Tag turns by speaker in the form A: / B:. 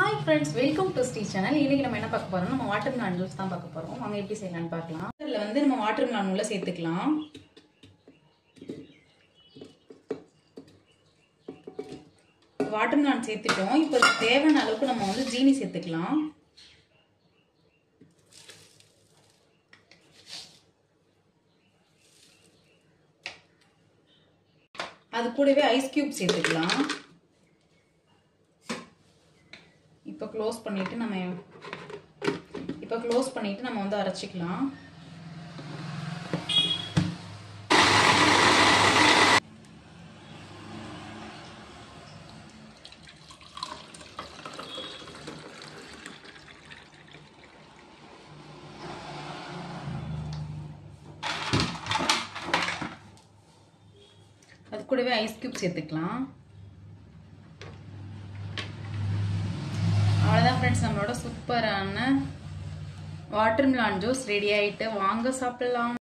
A: hi friends welcome to Sri channel இன்னைக்கு நம்ம என்ன பார்க்க போறோம் நம்ம வாட்டர் மிலான் ஜூஸ் தான் பார்க்க போறோம் வாங்க எப்படி செய்யலாம்னு பார்க்கலாம் அதில் வந்து நம்ம வாட்டர் மிலான் உள்ள சேர்த்துக்கலாம் வாட்டர் மிலான் சேர்த்துட்டோம் இப்போ இதுக்கு தேவையான அளவுக்கு நம்ம வந்து ஜீனி சேர்த்துக்கலாம் அது கூடவே ஐஸ் கியூப் சேர்த்துக்கலாம் இப்போ க்ளோஸ் பண்ணிட்டு நம்ம இப்போ க்ளோஸ் பண்ணிட்டு நம்ம வந்து அரைச்சிக்கலாம் அது கூடவே ஐஸ் கியூப் சேர்த்துக்கலாம் அவ்வளோதான் ஃப்ரெண்ட்ஸ் நம்மளோட சூப்பரான வாட்டர் மிலான் ஜூஸ் ரெடி ஆகிட்டு வாங்க சாப்பிடலாம்